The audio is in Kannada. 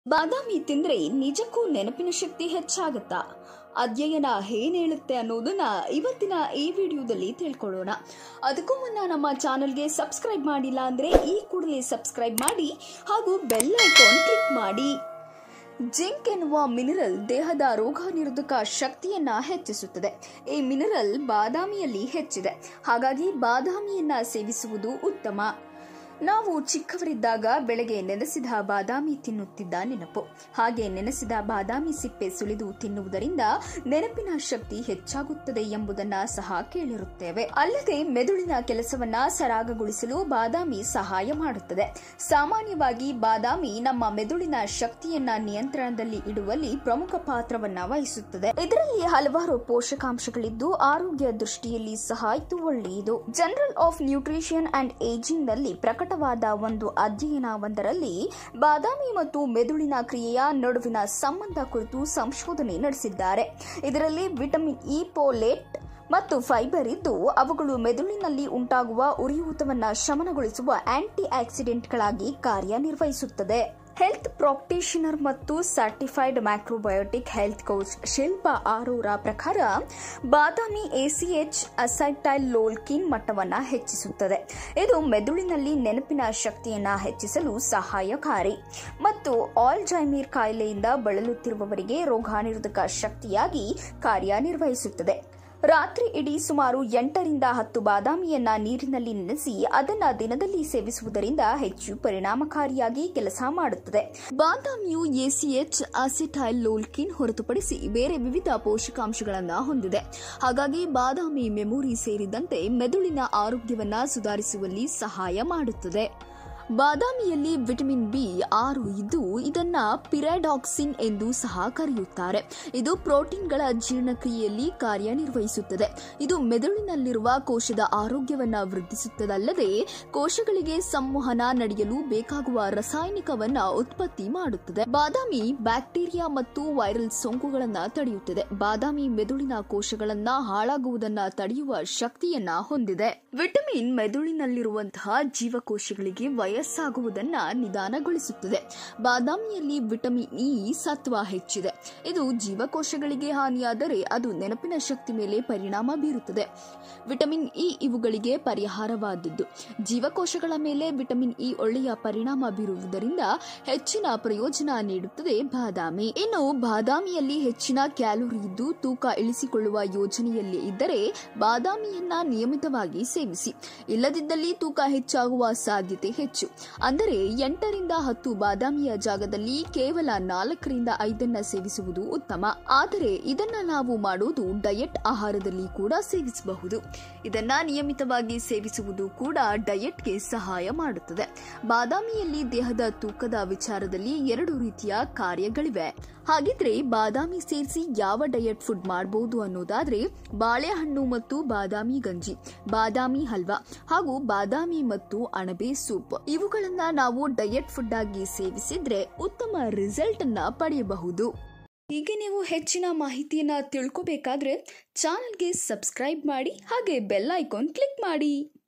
ಬಾದಾಮಿ ತಿಂದ್ರೆ ನಿಜಕ್ಕೂ ನೆನಪಿನ ಶಕ್ತಿ ಹೆಚ್ಚಾಗುತ್ತಾ ಅಧ್ಯಯನ ಏನ್ ಹೇಳುತ್ತೆ ಅನ್ನೋದನ್ನ ಇವತ್ತಿನ ಈ ವಿಡಿಯೋದಲ್ಲಿ ತಿಳ್ಕೊಳ್ಳೋಣ ಅದಕ್ಕೂ ಮುನ್ನ ನಮ್ಮ ಚಾನೆಲ್ಗೆ ಸಬ್ಸ್ಕ್ರೈಬ್ ಮಾಡಿಲ್ಲ ಅಂದ್ರೆ ಈ ಕೂಡಲೇ ಸಬ್ಸ್ಕ್ರೈಬ್ ಮಾಡಿ ಹಾಗೂ ಬೆಲ್ ಐಕಾನ್ ಕ್ಲಿಕ್ ಮಾಡಿ ಜಿಂಕ್ ಎನ್ನುವ ಮಿನರಲ್ ದೇಹದ ರೋಗ ನಿರೋಧಕ ಶಕ್ತಿಯನ್ನ ಹೆಚ್ಚಿಸುತ್ತದೆ ಈ ಮಿನರಲ್ ಬಾದಾಮಿಯಲ್ಲಿ ಹೆಚ್ಚಿದೆ ಹಾಗಾಗಿ ಬಾದಾಮಿಯನ್ನ ಸೇವಿಸುವುದು ಉತ್ತಮ ನಾವು ಚಿಕ್ಕವರಿದ್ದಾಗ ಬೆಳಗ್ಗೆ ನೆನೆಸಿದ ಬಾದಾಮಿ ತಿನ್ನುತ್ತಿದ್ದ ನೆನಪು ಹಾಗೆ ನೆನೆಸಿದ ಬಾದಾಮಿ ಸಿಪ್ಪೆ ಸುಲಿದು ತಿನ್ನುವುದರಿಂದ ನೆನಪಿನ ಶಕ್ತಿ ಹೆಚ್ಚಾಗುತ್ತದೆ ಎಂಬುದನ್ನ ಸಹ ಕೇಳಿರುತ್ತೇವೆ ಅಲ್ಲದೆ ಮೆದುಳಿನ ಕೆಲಸವನ್ನ ಸರಾಗಗೊಳಿಸಲು ಬಾದಾಮಿ ಸಹಾಯ ಮಾಡುತ್ತದೆ ಸಾಮಾನ್ಯವಾಗಿ ಬಾದಾಮಿ ನಮ್ಮ ಮೆದುಳಿನ ಶಕ್ತಿಯನ್ನ ನಿಯಂತ್ರಣದಲ್ಲಿ ಇಡುವಲ್ಲಿ ಪ್ರಮುಖ ಪಾತ್ರವನ್ನ ವಹಿಸುತ್ತದೆ ಇದರಲ್ಲಿ ಹಲವಾರು ಪೋಷಕಾಂಶಗಳಿದ್ದು ಆರೋಗ್ಯ ದೃಷ್ಟಿಯಲ್ಲಿ ಸಹ ಇದು ಒಳ್ಳೆಯದು journal of nutrition and ageing ನಲ್ಲಿ ಪ್ರಕಟವಾದ ಒಂದು ಅಧ್ಯಯನವೊಂದರಲ್ಲಿ ಬಾದಾಮಿ ಮತ್ತು ಮೆದುಳಿನ ಕ್ರಿಯೆಯ ನಡುವಿನ ಸಂಬಂಧ ಕುರಿತು ಸಂಶೋಧನೆ ನಡೆಸಿದ್ದಾರೆ ಇದರಲ್ಲಿ ವಿಟಮಿನ್ ಇ ಪೋಲೇಟ್ ಮತ್ತು ಫೈಬರ್ ಇದ್ದು ಅವುಗಳು ಮೆದುಳಿನಲ್ಲಿ ಉಂಟಾಗುವ ಉರಿಯೂತವನ್ನ ಶಮನಗೊಳಿಸುವ ಆಂಟಿ ಆಕ್ಸಿಡೆಂಟ್ಗಳಾಗಿ ಕಾರ್ಯನಿರ್ವಹಿಸುತ್ತದೆ ಹೆಲ್ತ್ ಪ್ರಾಕ್ಟೀಷನರ್ ಮತ್ತು certified macrobiotic health coach Shilpa Arora ಪ್ರಕಾರ ಬಾದಾಮಿ ಎಸಿಎಚ್ ಅಸೈಟೈಲ್ ಲೋಲ್ಕಿನ್ ಮಟ್ಟವನ್ನು ಹೆಚ್ಚಿಸುತ್ತದೆ ಇದು ಮೆದುಳಿನಲ್ಲಿ ನೆನಪಿನ ಶಕ್ತಿಯನ್ನು ಹೆಚ್ಚಿಸಲು ಸಹಾಯಕಾರಿ ಮತ್ತು ಆಲ್ಜೈಮೀರ್ ಕಾಯಿಲೆಯಿಂದ ಬಳಲುತ್ತಿರುವವರಿಗೆ ರೋಗಾನಿರೋಧಕ ಶಕ್ತಿಯಾಗಿ ಕಾರ್ಯನಿರ್ವಹಿಸುತ್ತದೆ ರಾತ್ರಿ ಇಡೀ ಸುಮಾರು ಎಂಟರಿಂದ ಹತ್ತು ಬಾದಾಮಿಯನ್ನ ನೀರಿನಲ್ಲಿ ನೆನೆಸಿ ಅದನ್ನ ದಿನದಲ್ಲಿ ಸೇವಿಸುವುದರಿಂದ ಹೆಚ್ಚು ಪರಿಣಾಮಕಾರಿಯಾಗಿ ಕೆಲಸ ಮಾಡುತ್ತದೆ ಬಾದಾಮಿಯು ಎಸಿಎಚ್ ಅಸಿಟೈಲ್ ಲೋಲ್ಕಿನ್ ಹೊರತುಪಡಿಸಿ ಬೇರೆ ವಿವಿಧ ಪೋಷಕಾಂಶಗಳನ್ನು ಹೊಂದಿದೆ ಹಾಗಾಗಿ ಬಾದಾಮಿ ಮೆಮೊರಿ ಸೇರಿದಂತೆ ಮೆದುಳಿನ ಆರೋಗ್ಯವನ್ನ ಸುಧಾರಿಸುವಲ್ಲಿ ಸಹಾಯ ಮಾಡುತ್ತದೆ ಬಾದಾಮಿಯಲ್ಲಿ ವಿಟಮಿನ್ ಬಿ ಆರು ಇದ್ದು ಇದನ್ನ ಪಿರಾಡಾಕ್ಸಿನ್ ಎಂದು ಸಹ ಕರೆಯುತ್ತಾರೆ ಇದು ಪ್ರೋಟೀನ್ಗಳ ಜೀರ್ಣಕ್ರಿಯೆಯಲ್ಲಿ ಕಾರ್ಯನಿರ್ವಹಿಸುತ್ತದೆ ಇದು ಮೆದುಳಿನಲ್ಲಿರುವ ಕೋಶದ ಆರೋಗ್ಯವನ್ನ ವೃದ್ಧಿಸುತ್ತದಲ್ಲದೆ ಕೋಶಗಳಿಗೆ ಸಂವಹನ ನಡೆಯಲು ಬೇಕಾಗುವ ರಾಸಾಯನಿಕವನ್ನ ಉತ್ಪತ್ತಿ ಮಾಡುತ್ತದೆ ಬಾದಾಮಿ ಬ್ಯಾಕ್ಟೀರಿಯಾ ಮತ್ತು ವೈರಲ್ ಸೋಂಕುಗಳನ್ನ ತಡೆಯುತ್ತದೆ ಬಾದಾಮಿ ಮೆದುಳಿನ ಕೋಶಗಳನ್ನ ಹಾಳಾಗುವುದನ್ನ ತಡೆಯುವ ಶಕ್ತಿಯನ್ನ ಹೊಂದಿದೆ ವಿಟಮಿನ್ ಮೆದುಳಿನಲ್ಲಿರುವಂತಹ ಜೀವಕೋಶಗಳಿಗೆ ವಯಸ್ಸಾಗುವುದನ್ನ ನಿಧಾನಗೊಳಿಸುತ್ತದೆ ಬಾದಾಮಿಯಲ್ಲಿ ವಿಟಮಿನ್ ಇ ಸತ್ವ ಹೆಚ್ಚಿದೆ ಇದು ಜೀವಕೋಶಗಳಿಗೆ ಹಾನಿಯಾದರೆ ಅದು ನೆನಪಿನ ಶಕ್ತಿ ಮೇಲೆ ಪರಿಣಾಮ ಬೀರುತ್ತದೆ ವಿಟಮಿನ್ ಇ ಇವುಗಳಿಗೆ ಪರಿಹಾರವಾದದ್ದು ಜೀವಕೋಶಗಳ ಮೇಲೆ ವಿಟಮಿನ್ ಇ ಒಳ್ಳೆಯ ಪರಿಣಾಮ ಬೀರುವುದರಿಂದ ಹೆಚ್ಚಿನ ಪ್ರಯೋಜನ ನೀಡುತ್ತದೆ ಬಾದಾಮಿ ಇನ್ನು ಬಾದಾಮಿಯಲ್ಲಿ ಹೆಚ್ಚಿನ ಕ್ಯಾಲೋರಿ ಇದ್ದು ತೂಕ ಇಳಿಸಿಕೊಳ್ಳುವ ಯೋಜನೆಯಲ್ಲಿ ಇದ್ದರೆ ಬಾದಾಮಿಯನ್ನ ನಿಯಮಿತವಾಗಿ ಸೇವಿಸಿ ಇಲ್ಲದಿದ್ದಲ್ಲಿ ತೂಕ ಹೆಚ್ಚಾಗುವ ಸಾಧ್ಯತೆ ಹೆಚ್ಚು ಅಂದರೆ ಎಂಟರಿಂದ ಹತ್ತು ಬಾದಾಮಿಯ ಜಾಗದಲ್ಲಿ ಕೇವಲ ನಾಲ್ಕರಿಂದ ಐದನ್ನ ಸೇವಿಸುವುದು ಉತ್ತಮ ಆದರೆ ಇದನ್ನ ನಾವು ಮಾಡುವುದು ಡಯಟ್ ಆಹಾರದಲ್ಲಿ ಕೂಡ ಸೇವಿಸಬಹುದು ಇದನ್ನ ನಿಯಮಿತವಾಗಿ ಸೇವಿಸುವುದು ಕೂಡ ಡಯಟ್ಗೆ ಸಹಾಯ ಮಾಡುತ್ತದೆ ಬಾದಾಮಿಯಲ್ಲಿ ದೇಹದ ತೂಕದ ವಿಚಾರದಲ್ಲಿ ಎರಡು ರೀತಿಯ ಕಾರ್ಯಗಳಿವೆ ಹಾಗಿದ್ರೆ ಬಾದಾಮಿ ಸೇರಿಸಿ ಯಾವ ಡಯಟ್ ಫುಡ್ ಮಾಡಬಹುದು ಅನ್ನೋದಾದ್ರೆ ಬಾಳೆಹಣ್ಣು ಮತ್ತು ಬಾದಾಮಿ ಗಂಜಿ ಬಾದಾಮಿ ಹಲ್ವಾ ಹಾಗೂ ಬಾದಾಮಿ ಮತ್ತು ಅಣಬೆ ಸೂಪ್ ಇವುಗಳನ್ನ ನಾವು ಡಯಟ್ ಫುಡ್ ಆಗಿ ಸೇವಿಸಿದ್ರೆ ಉತ್ತಮ ರಿಸಲ್ಟ್ ಅನ್ನ ಪಡೆಯಬಹುದು ಹೀಗೆ ನೀವು ಹೆಚ್ಚಿನ ಮಾಹಿತಿಯನ್ನ ತಿಳ್ಕೋಬೇಕಾದ್ರೆ ಚಾನಲ್ಗೆ ಸಬ್ಸ್ಕ್ರೈಬ್ ಮಾಡಿ ಹಾಗೆ ಬೆಲ್ ಐಕಾನ್ ಕ್ಲಿಕ್ ಮಾಡಿ